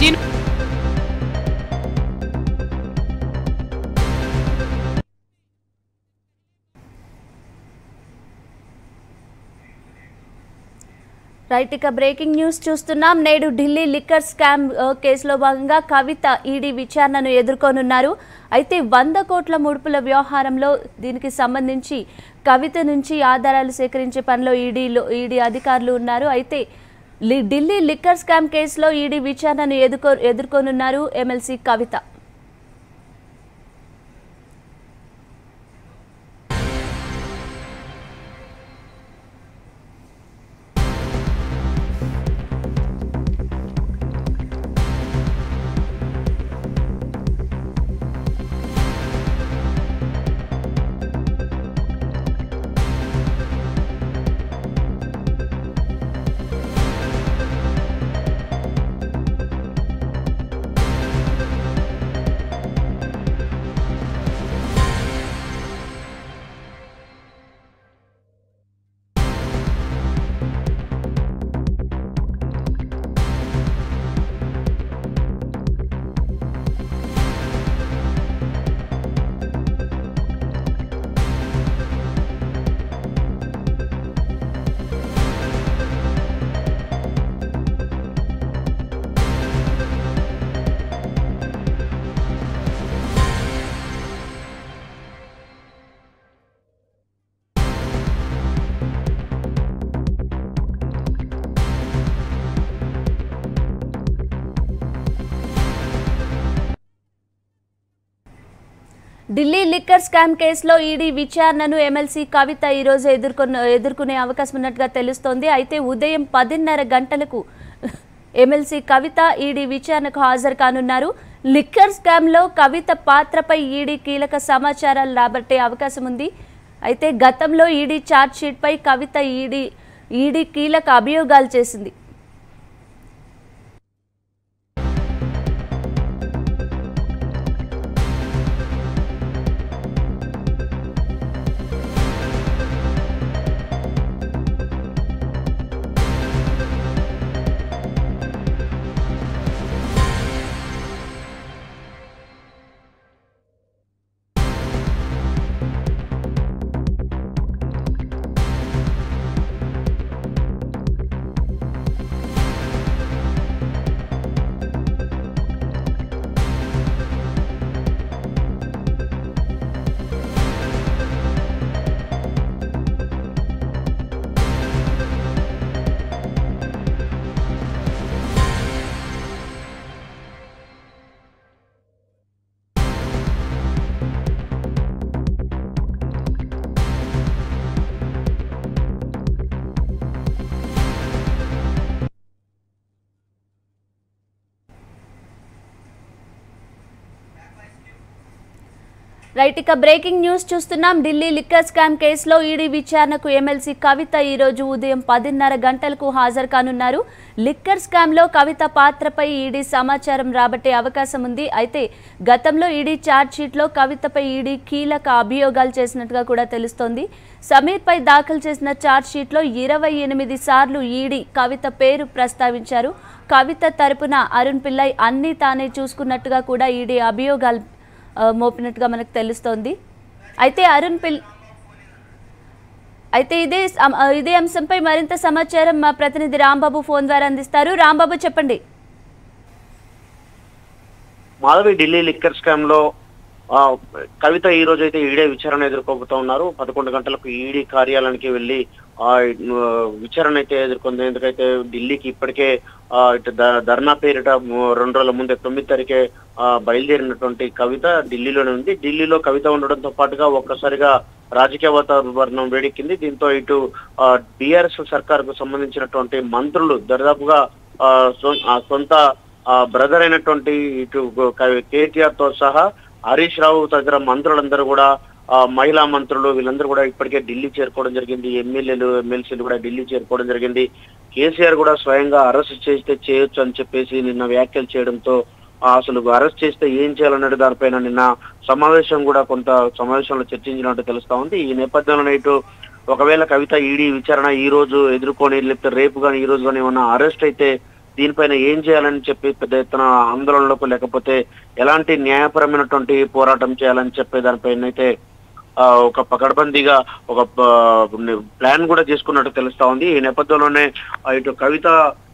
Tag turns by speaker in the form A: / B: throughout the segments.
A: జీను
B: right ఇక breaking news చూస్తున్నాం నేడు ఢిల్లీ లిక్కర్ స్కామ్ ఆ, కేసులో భాగంగా కవిత ఈడీ విచారణను ఎదుర్కొనున్నారు అయితే వంద కోట్ల ముడుపుల వ్యవహారంలో దీనికి సంబంధించి కవిత నుంచి ఆధారాలు సేకరించే పనిలో ఈడీలో ఈడీ అధికారులు ఉన్నారు అయితే లి- ఢిల్లీ లిక్కర్ స్కామ్ కేసులో ఈడీ విచారణను ఎదుర్కొ ఎదుర్కొనున్నారు MLC Kavitha Delhi liquor scam కేసులో ఈడీ విచారణను ఎమ్మెల్సీ కవిత ఈ రోజు ఎదుర్కొన్న ఎదుర్కొనే అవకాశం ఉన్నట్టుగా తెలుస్తోంది అయితే ఉదయం పదిన్నర గంటలకు ఎమ్మెల్సీ కవిత ఈడీ విచారణకు హాజరు కానున్నారు లిక్కర్ స్కామ్లో కవిత పాత్రపై ఈడీ కీలక సమాచారాలు రాబట్టే అవకాశం ఉంది అయితే గతంలో ఈడీ ఛార్జ్ షీట్పై కవిత ఈడీ ఈడీ కీలక అభియోగాలు చేసింది రైట్ ఇక బ్రేకింగ్ న్యూస్ చూస్తున్నాం ఢిల్లీ లిక్కర్ స్కామ్ కేసులో ఈడీ విచారణకు ఎమ్మెల్సీ కవిత ఈ రోజు ఉదయం పదిన్నర గంటలకు హాజరు కానున్నారు లిక్కర్ స్కామ్ లో కవిత పాత్రపై ఈడీ సమాచారం రాబట్టే అవకాశం ఉంది అయితే గతంలో ఈడీ ఛార్జ్ షీట్ లో కవితపై ఈడీ కీలక అభియోగాలు చేసినట్టుగా కూడా తెలుస్తోంది సమీర్ పై దాఖలు చేసిన ఛార్జ్ షీట్ లో ఇరవై ఎనిమిది సార్లు ఈడీ కవిత పేరు ప్రస్తావించారు కవిత తరపున అరుణ్ పిల్లై అన్ని తానే చూసుకున్నట్టుగా కూడా ఈడీ అభియోగాలు ఆ, మోపినట్టుగా మనకు తెలుస్తోంది అయితే అరుణ్ పిల్ అయితే ఇదే సమ- ఆ, ఇదే అంశంపై మరింత సమాచారం మా ప్రతినిధి రాంబాబు ఫోన్ ద్వారా అందిస్తారు రాంబాబు చెప్పండి
C: మాధవి ఢిల్లీ లిక్కర్ స్కామ్ లో ఆ, కవిత ఈ రోజు అయితే ఈడే విచారణ ఎదుర్కోబోతా ఉన్నారు పదకొండు గంటలకు ఈడీ కార్యాలయానికి వెళ్ళి ఆ ఆ, విచారణ అయితే ఎదుర్కొంది ఎందుకైతే ఢిల్లీకి ఇప్పటికే ఆ, ఇటు ద- ధర్నా పేరిట ము- రెండు రోజుల ముందే తొమ్మిది తారీఖే ఆ, బయలుదేరినటువంటి కవిత ఢిల్లీలోనే ఉంది ఢిల్లీలో కవిత ఉండడంతో పాటుగా ఒక్కసారిగా రాజకీయ వాతావరణం వేడెక్కింది దీంతో ఇటు బీఆర్ఎస్ సర్కార్ కు సంబంధించినటువంటి మంత్రులు దరిదాపుగా ఆ, సొ- ఆ సొంత బ్రదర్ అయినటువంటి ఇటు కేటీఆర్ తో సహా హరీష్ రావు తదితర మంత్రులందరూ కూడా ఆ, మహిళా మంత్రులు వీళ్ళందరూ కూడా ఇప్పటికే ఢిల్లీ చేరుకోవడం జరిగింది ఎమ్మెల్యేలు ఎమ్మెల్సీలు కూడా ఢిల్లీ చేరుకోవడం జరిగింది కేసీఆర్ కూడా స్వయంగా అరెస్ట్ చేస్తే చేయొచ్చు అని చెప్పేసి నిన్న వ్యాఖ్యలు చేయడంతో ఆ, అసలు అరెస్ట్ చేస్తే ఏం చేయాలనే దానిపైన నిన్న సమావేశం కూడా కొంత సమావేశంలో చర్చించినట్టు తెలుస్తా ఉంది ఈ నేపథ్యంలో ఇటు ఒకవేళ కవిత ఈడీ విచారణ ఈ రోజు ఎదుర్కొని లేకపోతే రేపు కానీ ఈ రోజు కానీ ఏమన్నా అరెస్ట్ అయితే దీనిపైన ఏం చేయాలని చెప్పి పెద్ద ఎత్తున ఆందోళనలకు లేకపోతే ఎలాంటి న్యాయపరమైనటువంటి పోరాటం చేయాలని చెప్పే దానిపైన అయితే ఆ, ఒక పకడ్బందీగా ఒక ప్లాన్ కూడా చేసుకున్నట్టు తెలుస్తా ఉంది ఈ నేపథ్యంలోనే ఆ, ఇటు కవిత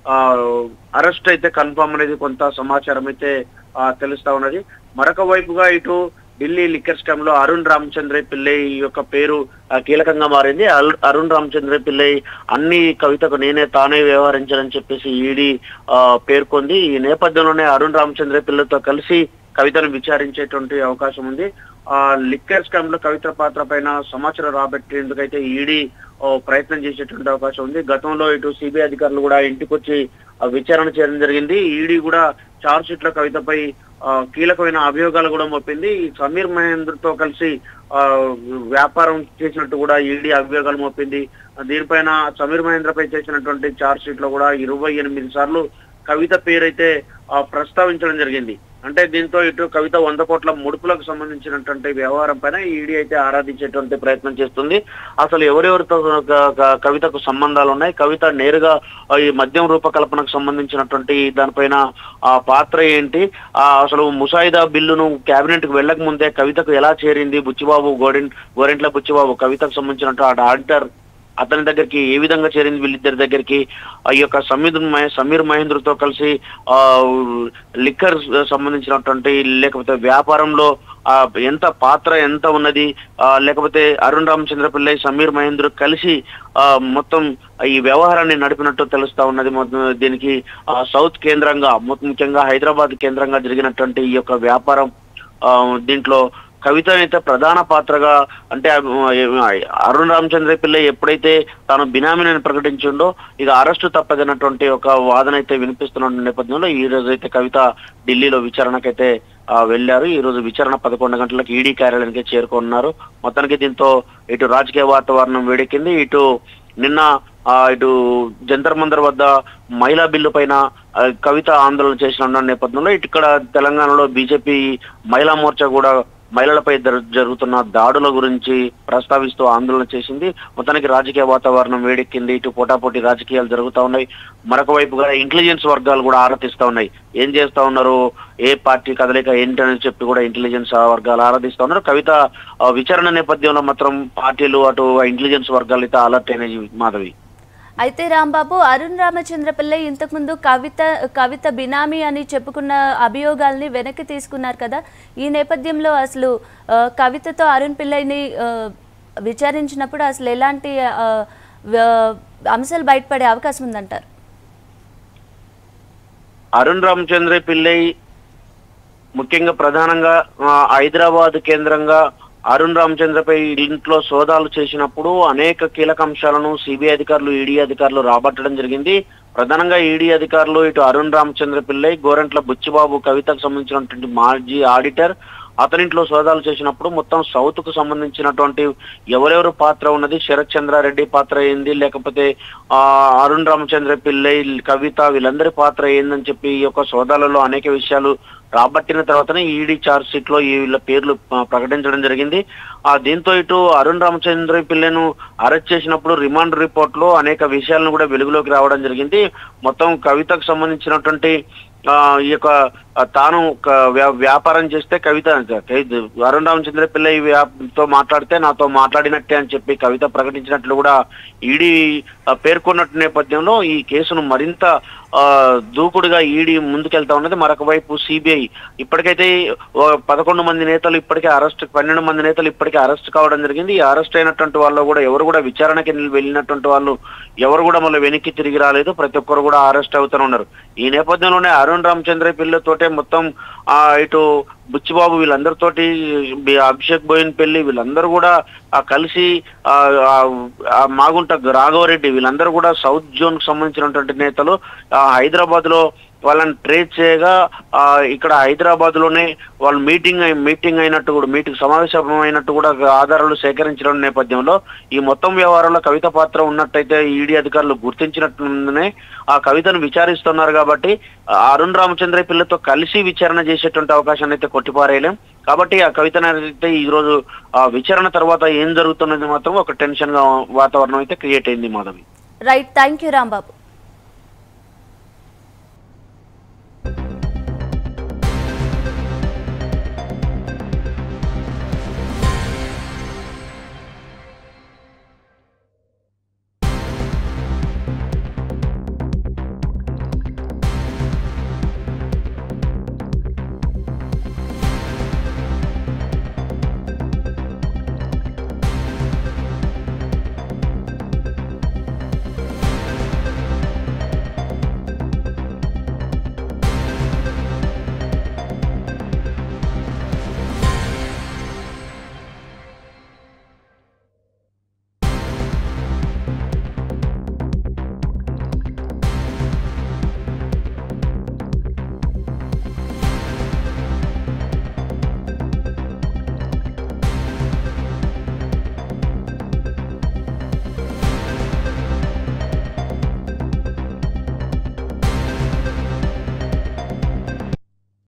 C: అరెస్ట్ అయితే కన్ఫర్మ్ అనేది కొంత సమాచారం అయితే ఆ, తెలుస్తా ఉన్నది మరొక వైపుగా ఇటు ఢిల్లీ లిక్కర్ స్కామ్ లో అరుణ్ రామచంద్ర పిల్లై యొక్క పేరు ఆ, కీలకంగా మారింది అల్- అరుణ్ రామచంద్ర పిల్లై అన్ని కవితకు నేనే తానే వ్యవహరించాలని చెప్పేసి ఈడీ పేర్కొంది ఈ నేపథ్యంలోనే అరుణ్ రామచంద్ర పిల్లతో కలిసి కవితను విచారించేటువంటి అవకాశం ఉంది ఆ లిక్కర్ స్కామ్ లో కవిత పాత్ర పైన సమాచారం రాబట్టేందుకైతే ఈడీ ప్రయత్నం చేసేటువంటి అవకాశం ఉంది గతంలో ఇటు సిబిఐ అధికారులు కూడా ఇంటికి వచ్చి ఆ, విచారణ చేయడం జరిగింది ఈడీ కూడా చార్జ్ షీట్ లో కవితపై ఆ, కీలకమైన అభియోగాలు కూడా మోపింది ఈ సమీర్ మహేందర్ తో కలిసి ఆ, వ్యాపారం చేసినట్టు కూడా ఈడీ అభియోగాలు మోపింది దీనిపైన సమీర్ మహేంద్ర పై చేసినటువంటి చార్జ్ షీట్ లో కూడా ఇరవై ఎనిమిది సార్లు కవిత పేరైతే ఆ, ప్రస్తావించడం జరిగింది అంటే దీంతో ఇటు కవిత వంద కోట్ల ముడుపులకు సంబంధించినటువంటి వ్యవహారం పైన ఈడీ అయితే ఆరాధించేటువంటి ప్రయత్నం చేస్తుంది అసలు ఎవరెవరితో క- క- కవితకు సంబంధాలు ఉన్నాయి కవిత నేరుగా ఆ, ఈ మద్యం రూపకల్పనకు సంబంధించినటువంటి దానిపైన ఆ పాత్ర ఏంటి ఆ అసలు ముసాయిదా బిల్లును కేబినెట్ కు వెళ్ళక ముందే కవితకు ఎలా చేరింది బుచ్చిబాబు గోడెన్ గోరెంట్ల బుచ్చిబాబు కవితకు సంబంధించినటువంటి ఆడిటర్ అతని దగ్గరికి ఏ విధంగా చేరింది వీళ్ళిద్దరి దగ్గరికి ఆ యొక్క సమీర్ మహే- సమీర్ మహేంద్రతో కలిసి ఆ లిక్కర్ సంబంధించినటువంటి లేకపోతే వ్యాపారంలో ఆ ఎంత పాత్ర ఎంత ఉన్నది ఆ లేకపోతే అరుణ్ రామచంద్ర పిల్లై సమీర్ మహేంద్ర కలిసి ఆ మొత్తం ఈ వ్యవహారాన్ని నడిపినట్టు తెలుస్తా ఉన్నది మొత్తం దీనికి ఆ సౌత్ కేంద్రంగా మొత్తం ముఖ్యంగా హైదరాబాద్ కేంద్రంగా జరిగినటువంటి ఈ యొక్క వ్యాపారం ఆ దీంట్లో కవిత అయితే ప్రధాన పాత్రగా అంటే ఆ, అరుణ్ రామచంద్ర పిల్లై ఎప్పుడైతే తాను బినామీని ప్రకటించిండో ఇక అరెస్టు తప్పదన్నటువంటి ఒక వాదన అయితే వినిపిస్తున్న నేపథ్యంలో ఈ రోజు అయితే కవిత ఢిల్లీలో విచారణకైతే ఆ, వెళ్ళారు ఈ రోజు విచారణ పదకొండు గంటలకు ఈడీ కార్యాలయానికి చేరుకున్నారు మొత్తానికి దీంతో ఇటు రాజకీయ వాతావరణం వేడెక్కింది ఇటు నిన్న ఆ, ఇటు జంతర్ మందర్ వద్ద మహిళా బిల్లు పైన ఆ, కవిత ఆందోళన చేసిన నేపథ్యంలో ఇటు ఇక్కడ తెలంగాణలో బీజేపీ మహిళా మోర్చా కూడా మహిళలపై జరు- జరుగుతున్న దాడుల గురించి ప్రస్తావిస్తూ ఆందోళన చేసింది మొత్తానికి రాజకీయ వాతావరణం వేడెక్కింది ఇటు పోటాపోటీ రాజకీయాలు జరుగుతా ఉన్నాయి మరొక వైపుగా ఇంటెలిజెన్స్ వర్గాలు కూడా ఆరాధిస్తా ఉన్నాయి ఏం చేస్తా ఉన్నారు ఏ పార్టీ కదలిక ఏంటి అని చెప్పి కూడా ఇంటెలిజెన్స్ వర్గాలు ఆరాధిస్తా ఉన్నారు కవిత ఆ, విచారణ నేపథ్యంలో మాత్రం పార్టీలు అటు ఇంటెలిజెన్స్ వర్గాలు అయితే అలర్ట్ అయినాయి మాధవి
B: అయితే రాంబాబు అరుణ్ రామచంద్ర పిల్లై ఇంతకుముందు కవిత కవిత బినామీ అని చెప్పుకున్న అభియోగాల్ని వెనక్కి తీసుకున్నారు కదా ఈ నేపథ్యంలో అసలు ఆ, కవితతో అరుణ్ పిల్లైని ఆ, విచారించినప్పుడు అసలు ఎలాంటి ఆ, వ- అంశాలు బయటపడే అవకాశం ఉందంటారు
C: అరుణ్ రామచంద్ర పిల్లై ముఖ్యంగా ప్రధానంగా ఆ, హైదరాబాద్ కేంద్రంగా అరుణ్ రామచంద్రపై ఇంట్లో సోదాలు చేసినప్పుడు అనేక కీలక అంశాలను సిబిఐ అధికారులు ఈడీ అధికారులు రాబట్టడం జరిగింది ప్రధానంగా ఈడీ అధికారులు ఇటు అరుణ్ రామచంద్ర పిల్లై గోరంట్ల బుచ్చిబాబు కవితకు సంబంధించినటువంటి మాజీ ఆడిటర్ అతనింట్లో సోదాలు చేసినప్పుడు మొత్తం సౌత్ కు సంబంధించినటువంటి ఎవరెవరు పాత్ర ఉన్నది శరత్ చంద్రారెడ్డి పాత్ర ఏంది లేకపోతే ఆ అరుణ్ రామచంద్ర పిల్లై కవిత వీళ్ళందరి పాత్ర ఏందని చెప్పి ఈ యొక్క సోదాలలో అనేక విషయాలు రాబట్టిన తర్వాతనే ఈడీ చార్జ్ షీట్ లో ఈ వీళ్ళ పేర్లు ఆ, ప్రకటించడం జరిగింది ఆ దీంతో ఇటు అరుణ్ రామచంద్ర పిల్లను అరెస్ట్ చేసినప్పుడు రిమాండ్ రిపోర్ట్ లో అనేక విషయాలను కూడా వెలుగులోకి రావడం జరిగింది మొత్తం కవితకు సంబంధించినటువంటి ఆ, ఈ యొక్క ఆ, తాను ఒక వ్యా- వ్యాపారం చేస్తే కవిత అరుణ్ రామచంద్ర పిల్ల ఈ వ్యా- తో మాట్లాడితే నాతో మాట్లాడినట్టే అని చెప్పి కవిత ప్రకటించినట్లు కూడా ఈడీ ఆ, పేర్కొన్నట్టు నేపథ్యంలో ఈ కేసును మరింత ఆ, దూకుడుగా ఈడీ ముందుకెళ్తా ఉన్నది మరొక వైపు సిబిఐ ఇప్పటికైతే ఓ పదకొండు మంది నేతలు ఇప్పటికే అరెస్ట్ పన్నెండు మంది నేతలు ఇప్పటికే అరెస్ట్ కావడం జరిగింది ఈ అరెస్ట్ అయినటువంటి వాళ్ళు కూడా ఎవరు కూడా విచారణకి వెళ్ళినటువంటి వాళ్ళు ఎవరు కూడా మళ్ళీ వెనక్కి తిరిగి రాలేదు ప్రతి ఒక్కరు కూడా అరెస్ట్ అవుతూనే ఉన్నారు ఈ నేపథ్యంలోనే అరుణ్ రామచంద్ర పిల్లతోటే మొత్తం ఆ ఇటు బుచ్చిబాబు వీళ్ళందరితోటి బి- అభిషేక్ బోయిన్ పెళ్లి వీళ్ళందరూ కూడా ఆ కలిసి ఆ ఆ- ఆ మాగుంట రాఘవరెడ్డి వీళ్ళందరూ కూడా సౌత్ జోన్ కు సంబంధించినటువంటి నేతలు ఆ హైదరాబాద్ లో వాళ్ళని ట్రేస్ చేయగా ఆ ఇక్కడ హైదరాబాద్ లోనే వాళ్ళు మీటింగ్ అయి- మీటింగ్ అయినట్టు కూడా మీటింగ్ సమావేశం అయినట్టు కూడా ఆధారాలు సేకరించడం నేపథ్యంలో ఈ మొత్తం వ్యవహారంలో కవిత పాత్ర ఉన్నట్టయితే ఈడీ అధికారులు గుర్తించినట్లునే ఆ కవితను విచారిస్తున్నారు కాబట్టి ఆ అరుణ్ రామచంద్ర పిల్లతో కలిసి విచారణ చేసేటువంటి అవకాశాన్ని అయితే కొట్టిపారేయలేం కాబట్టి ఆ కవితను అయితే ఈ రోజు ఆ విచారణ తర్వాత ఏం జరుగుతున్నది మాత్రం ఒక టెన్షన్ గా వాతావరణం అయితే క్రియేట్ అయింది Madhavi
B: right thank you Rambabu